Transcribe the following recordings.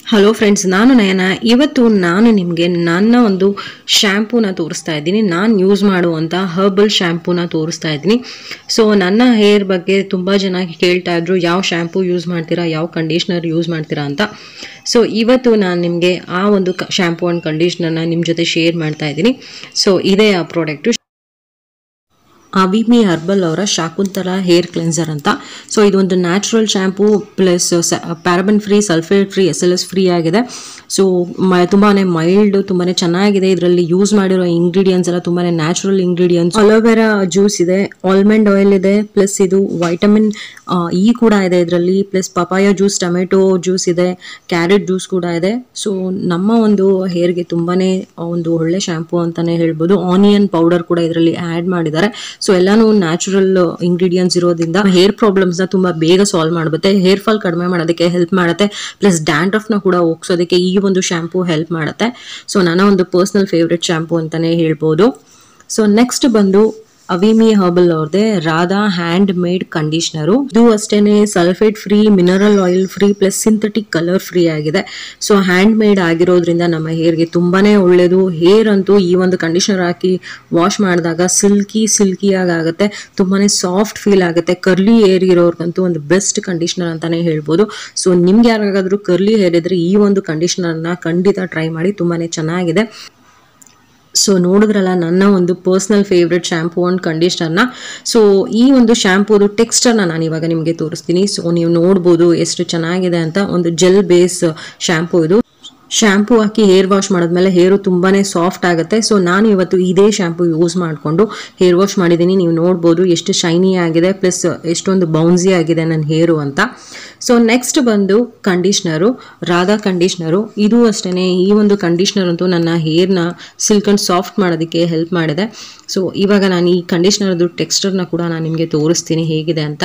hello friends ನಾನು ನಯನ ಇವತ್ತು ನಾನು ನಿಮಗೆ ನನ್ನ ಒಂದು ಶ್ಯಾಂಪೂನ ತೋರಿಸ್ತಾ ಇದ್ದೀನಿ ನಾನು ಯೂಸ್ ಮಾಡುವಂಥ ಹರ್ಬಲ್ ಶ್ಯಾಂಪೂನ ತೋರಿಸ್ತಾ ಇದ್ದೀನಿ ಸೊ ನನ್ನ ಹೇರ್ ಬಗ್ಗೆ ತುಂಬ ಜನ ಕೇಳ್ತಾ ಇದ್ರು ಯಾವ ಶ್ಯಾಂಪೂ ಯೂಸ್ ಮಾಡ್ತೀರಾ ಯಾವ ಕಂಡೀಷ್ನರ್ ಯೂಸ್ ಮಾಡ್ತೀರಾ ಅಂತ ಸೊ ಇವತ್ತು ನಾನು ನಿಮಗೆ ಆ ಒಂದು ಶ್ಯಾಂಪೂ ಆ್ಯಂಡ್ ಕಂಡೀಷ್ನರ್ನ ನಿಮ್ಮ ಜೊತೆ ಶೇರ್ ಮಾಡ್ತಾ ಇದ್ದೀನಿ ಸೊ ಇದೇ ಆ ಪ್ರಾಡಕ್ಟು ಅವಿಮಿ ಹರ್ಬಲ್ ಅವರ ಶಾಕುಂತಲ ಹೇರ್ ಕ್ಲೆನ್ಸರ್ ಅಂತ ಸೊ ಇದು ಒಂದು natural shampoo plus paraben free sulphate free S L S free ಆಗಿದೆ ಸೊ ಮ ತುಂಬಾ ಮೈಲ್ಡ್ ತುಂಬಾ ಚೆನ್ನಾಗಿದೆ ಇದರಲ್ಲಿ ಯೂಸ್ ಮಾಡಿರೋ ಇಂಗ್ರೀಡಿಯೆಂಟ್ಸ್ ಎಲ್ಲ ತುಂಬಾ ನ್ಯಾಚುರಲ್ ಇಂಗ್ರೀಡಿಯೆಂಟ್ಸ್ ಅಲೋವೆರಾ ಜ್ಯೂಸ್ ಇದೆ ಆಲ್ಮಂಡ್ ಆಯಿಲ್ ಇದೆ ಪ್ಲಸ್ ಇದು ವೈಟಮಿನ್ ಇ ಕೂಡ ಇದೆ ಇದರಲ್ಲಿ plus papaya juice tomato juice ಇದೆ ಕ್ಯಾರೆಟ್ ಜ್ಯೂಸ್ ಕೂಡ ಇದೆ ಸೊ ನಮ್ಮ ಒಂದು ಹೇರ್ಗೆ ತುಂಬಾನೇ ಒಂದು ಒಳ್ಳೆ ಶ್ಯಾಂಪೂ ಅಂತಾನೆ ಹೇಳ್ಬೋದು ಆನಿಯನ್ ಪೌಡರ್ ಕೂಡ ಇದರಲ್ಲಿ ಆ್ಯಡ್ ಮಾಡಿದ್ದಾರೆ ಸೊ ಎಲ್ಲಾನು ನ್ಯಾಚುರಲ್ ಇಂಗ್ರೀಡಿಯೆಂಟ್ಸ್ ಇರೋದ್ರಿಂದ ಹೇರ್ ಪ್ರಾಬ್ಲಮ್ಸ್ನ ತುಂಬಾ ಬೇಗ ಸಾಲ್ವ್ ಮಾಡುತ್ತೆ ಹೇರ್ ಫಾಲ್ ಕಡಿಮೆ ಮಾಡೋದಕ್ಕೆ ಹೆಲ್ಪ್ ಮಾಡುತ್ತೆ ಪ್ಲಸ್ ಡ್ಯಾಂಡ್ರಫ್ನ ಕೂಡ ಹೋಗ್ಸೋದಕ್ಕೆ ಈ ಒಂದು ಶ್ಯಾಂಪೂ ಹೆಲ್ಪ್ ಮಾಡುತ್ತೆ ಸೊ ನನ್ನ ಒಂದು ಪರ್ಸ್ನಲ್ ಫೇವ್ರೆಟ್ ಶ್ಯಾಂಪೂ ಅಂತಾನೆ ಹೇಳ್ಬೋದು ಸೊ ನೆಕ್ಸ್ಟ್ ಬಂದು ಅವಿಮಿ ಹರ್ಬಲ್ ಅವ್ರದ್ದೇ ರಾಧಾ ಹ್ಯಾಂಡ್ ಮೇಡ್ ಕಂಡೀಷ್ನರು ಇದು ಅಷ್ಟೇನೆ sulphate free mineral oil free plus synthetic colour free ಆಗಿದೆ ಸೊ ಹ್ಯಾಂಡ್ ಮೇಡ್ ಆಗಿರೋದ್ರಿಂದ ನಮ್ಮ ಹೇರ್ಗೆ ತುಂಬಾನೇ ಒಳ್ಳೇದು ಹೇರ್ ಅಂತೂ ಈ ಒಂದು ಕಂಡೀಷ್ನರ್ ಹಾಕಿ ವಾಶ್ ಮಾಡಿದಾಗ ಸಿಲ್ಕಿ ಸಿಲ್ಕಿಯಾಗಿ ಆಗುತ್ತೆ ತುಂಬಾನೇ ಸಾಫ್ಟ್ ಫೀಲ್ ಆಗುತ್ತೆ ಕರ್ಲಿ ಹೇರ್ ಇರೋರ್ಗಂತೂ ಒಂದು ಬೆಸ್ಟ್ ಕಂಡೀಷ್ನರ್ ಅಂತಾನೆ ಹೇಳ್ಬೋದು ಸೊ ನಿಮ್ಗೆ ಯಾರಿಗಾದ್ರೂ ಕರ್ಲಿ ಹೇರ್ ಇದ್ರೆ ಈ ಒಂದು ಕಂಡೀಷ್ನರ್ನ ಖಂಡಿತ ಟ್ರೈ ಮಾಡಿ ತುಂಬಾನೇ ಚೆನ್ನಾಗಿದೆ ಸೊ ನೋಡಿದ್ರಲ್ಲ ನನ್ನ ಒಂದು ಪರ್ಸ್ನಲ್ ಫೇವ್ರೆಟ್ ಶ್ಯಾಂಪೂ ಆ್ಯಂಡ್ ಕಂಡೀಷ್ನರ್ನ ಸೊ ಈ ಒಂದು ಶ್ಯಾಂಪೂದು ಟೆಕ್ಸ್ಚರ್ನ ನಾನು ಇವಾಗ ನಿಮಗೆ ತೋರಿಸ್ತೀನಿ ಸೊ ನೀವು ನೋಡ್ಬೋದು ಎಷ್ಟು ಚೆನ್ನಾಗಿದೆ ಅಂತ ಒಂದು ಜೆಲ್ ಬೇಸ್ ಶ್ಯಾಂಪೂ ಇದು ಶ್ಯಾಂಪೂ ಹಾಕಿ ಹೇರ್ ವಾಶ್ ಮಾಡಿದ್ಮೇಲೆ ಹೇರು ತುಂಬಾ ಸಾಫ್ಟ್ ಆಗುತ್ತೆ ಸೊ ನಾನು ಇವತ್ತು ಇದೇ ಶ್ಯಾಂಪೂ ಯೂಸ್ ಮಾಡಿಕೊಂಡು ಹೇರ್ ವಾಶ್ ಮಾಡಿದ್ದೀನಿ ನೀವು ನೋಡ್ಬೋದು ಎಷ್ಟು ಶೈನಿ ಆಗಿದೆ ಪ್ಲಸ್ ಎಷ್ಟೊಂದು ಬೌನ್ಸಿ ಆಗಿದೆ ನನ್ನ ಹೇರು ಅಂತ ಸೊ ನೆಕ್ಸ್ಟ್ ಬಂದು ಕಂಡೀಷ್ನರು ರಾಧಾ ಕಂಡೀಷ್ನರು ಇದು ಅಷ್ಟೇ ಈ ಒಂದು ಕಂಡೀಷ್ನರ್ ಅಂತೂ ನನ್ನ ಹೇರ್ನ ಸಿಲ್ಕ್ ಅಂಡ್ ಸಾಫ್ಟ್ ಮಾಡೋದಕ್ಕೆ ಹೆಲ್ಪ್ ಮಾಡಿದೆ ಸೊ ಇವಾಗ ನಾನು ಈ ಕಂಡೀಷ್ನರ್ದು ಟೆಕ್ಸ್ಚರ್ನ ಕೂಡ ನಾನು ನಿಮಗೆ ತೋರಿಸ್ತೀನಿ ಹೇಗಿದೆ ಅಂತ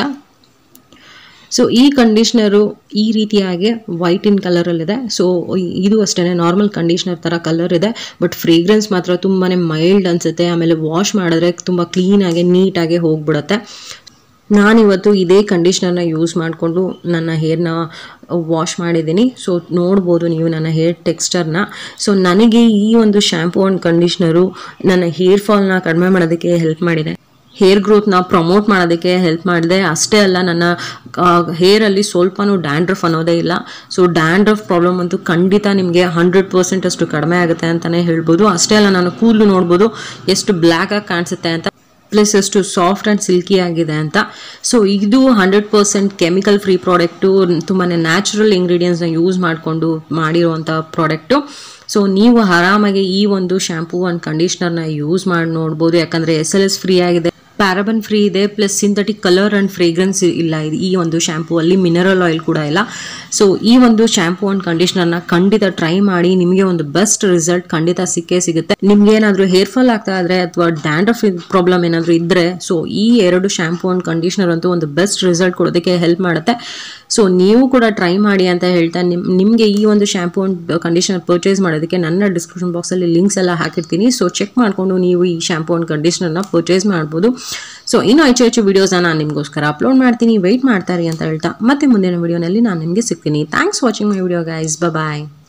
ಸೊ ಈ ಕಂಡೀಷ್ನರು ಈ ರೀತಿಯಾಗಿ ವೈಟ್ ಇನ್ ಕಲರಲ್ಲಿದೆ ಸೊ ಇದು ಅಷ್ಟೇ ನಾರ್ಮಲ್ ಕಂಡೀಷ್ನರ್ ಥರ ಕಲರ್ ಇದೆ ಬಟ್ ಫ್ರೇಗ್ರೆನ್ಸ್ ಮಾತ್ರ ತುಂಬಾ ಮೈಲ್ಡ್ ಅನಿಸುತ್ತೆ ಆಮೇಲೆ ವಾಶ್ ಮಾಡಿದ್ರೆ ತುಂಬ ಕ್ಲೀನಾಗಿ ನೀಟಾಗಿ ಹೋಗ್ಬಿಡುತ್ತೆ ನಾನಿವತ್ತು ಇದೇ ಕಂಡೀಷ್ನರ್ನ ಯೂಸ್ ಮಾಡಿಕೊಂಡು ನನ್ನ ಹೇರ್ನ ವಾಶ್ ಮಾಡಿದ್ದೀನಿ ಸೊ ನೋಡ್ಬೋದು ನೀವು ನನ್ನ ಹೇರ್ ಟೆಕ್ಸ್ಚರ್ನ ಸೊ ನನಗೆ ಈ ಒಂದು ಶ್ಯಾಂಪೂ ಆ್ಯಂಡ್ ಕಂಡೀಷ್ನರು ನನ್ನ ಹೇರ್ ಫಾಲ್ನ ಕಡಿಮೆ ಮಾಡೋದಕ್ಕೆ ಹೆಲ್ಪ್ ಮಾಡಿದೆ ಹೇರ್ ಗ್ರೋತ್ನ ಪ್ರಮೋಟ್ ಮಾಡೋದಕ್ಕೆ ಹೆಲ್ಪ್ ಮಾಡಿದೆ ಅಷ್ಟೇ ಅಲ್ಲ ನನ್ನ ಹೇರಲ್ಲಿ ಸ್ವಲ್ಪನೂ ಡ್ಯಾಂಡ್ರಫ್ ಅನ್ನೋದೇ ಇಲ್ಲ ಸೊ ಡ್ಯಾಂಡ್ರಫ್ ಪ್ರಾಬ್ಲಮ್ ಅಂತೂ ಖಂಡಿತ ನಿಮಗೆ ಹಂಡ್ರೆಡ್ ಪರ್ಸೆಂಟ್ ಅಷ್ಟು ಕಡಿಮೆ ಆಗುತ್ತೆ ಅಂತಲೇ ಹೇಳ್ಬೋದು ಅಷ್ಟೇ ಅಲ್ಲ ನಾನು ಕೂದಲು ನೋಡ್ಬೋದು ಎಷ್ಟು ಬ್ಲ್ಯಾಕಾಗಿ ಕಾಣಿಸುತ್ತೆ ಅಂತ ಪ್ಲಸ್ ಎಷ್ಟು ಸಾಫ್ಟ್ ಆ್ಯಂಡ್ ಸಿಲ್ಕಿ ಆಗಿದೆ ಅಂತ ಸೊ ಇದು hundred percent chemical free product ತುಂಬಾ ನ್ಯಾಚುರಲ್ ಇಂಗ್ರೀಡಿಯೆಂಟ್ಸ್ನ ಯೂಸ್ ಮಾಡಿಕೊಂಡು ಮಾಡಿರುವಂಥ ಪ್ರಾಡಕ್ಟು ಸೊ ನೀವು ಆರಾಮಾಗಿ ಈ ಒಂದು ಶ್ಯಾಂಪೂ ಆ್ಯಂಡ್ ಕಂಡೀಷ್ನರ್ನ ಯೂಸ್ ಮಾಡಿ ನೋಡ್ಬೋದು ಯಾಕಂದರೆ ಎಸ್ ಎಲ್ ಎಸ್ ಫ್ರೀ ಆಗಿದೆ ಪ್ಯಾರಬನ್ ಫ್ರೀ ಇದೆ plus synthetic colour and fragrance ಇಲ್ಲ ಇದು ಈ ಒಂದು ಶ್ಯಾಂಪೂ ಅಲ್ಲಿ ಮಿನರಲ್ ಆಯಿಲ್ ಕೂಡ ಇಲ್ಲ ಸೊ ಈ ಒಂದು ಶ್ಯಾಂಪೂ ಆ್ಯಂಡ್ ಕಂಡೀಷ್ನರ್ನ ಖಂಡಿತ ಟ್ರೈ ಮಾಡಿ ನಿಮಗೆ ಒಂದು ಬೆಸ್ಟ್ ರಿಸಲ್ಟ್ ಖಂಡಿತ ಸಿಕ್ಕೇ ಸಿಗುತ್ತೆ ನಿಮ್ಗೆ ಏನಾದರೂ ಹೇರ್ ಫಾಲ್ ಆಗ್ತಾ ಇದ್ರೆ ಅಥವಾ ಡ್ಯಾಂಡ್ರಫ್ ಪ್ರಾಬ್ಲಮ್ ಏನಾದರೂ ಇದ್ದರೆ ಸೊ ಈ ಎರಡು ಶ್ಯಾಂಪೂ ಆ್ಯಂಡ್ ಕಂಡೀಷ್ನರ್ ಅಂತೂ ಒಂದು ಬೆಸ್ಟ್ ರಿಸಲ್ಟ್ ಕೊಡೋದಕ್ಕೆ ಹೆಲ್ಪ್ ಮಾಡುತ್ತೆ ಸೊ ನೀವು ಕೂಡ ಟ್ರೈ ಮಾಡಿ ಅಂತ ಹೇಳ್ತಾ ನಿಮ್ ನಿಮಗೆ ಈ ಒಂದು ಶ್ಯಾಂಪೂ ಆ್ಯಂಡ್ ಕಂಡೀಷನರ್ ಪರ್ಚೇಸ್ ಮಾಡೋದಕ್ಕೆ ನನ್ನ ಡಿಸ್ಕ್ರಿಪ್ಷನ್ ಬಾಕ್ಸಲ್ಲಿ ಲಿಂಕ್ಸ್ ಎಲ್ಲ ಹಾಕಿರ್ತೀನಿ ಸೊ ಚೆಕ್ ಮಾಡಿಕೊಂಡು ನೀವು ಈ ಶ್ಯಾಂಪೂ ಆ್ಯಂಡ್ ಕಂಡೀಷ್ನರ್ನ ಪರ್ಚೇಸ್ ಮಾಡ್ಬೋದು ಸೊ ಇನ್ನೂ ಹೆಚ್ಚು ಹೆಚ್ಚು ವೀಡಿಯೋಸ್ನ ನಾನು ನಿಮಗೋಸ್ಕರ ಅಪ್ಲೋಡ್ ಮಾಡ್ತೀನಿ ವೆಯ್ಟ್ ಮಾಡ್ತಾರೆ ಅಂತ ಹೇಳ್ತಾ ಮತ್ತೆ ಮುಂದಿನ ವೀಡಿಯೋನಲ್ಲಿ ನಾನು ನಿಮಗೆ ಸಿಗ್ತೀನಿ thanks watching my video guys bye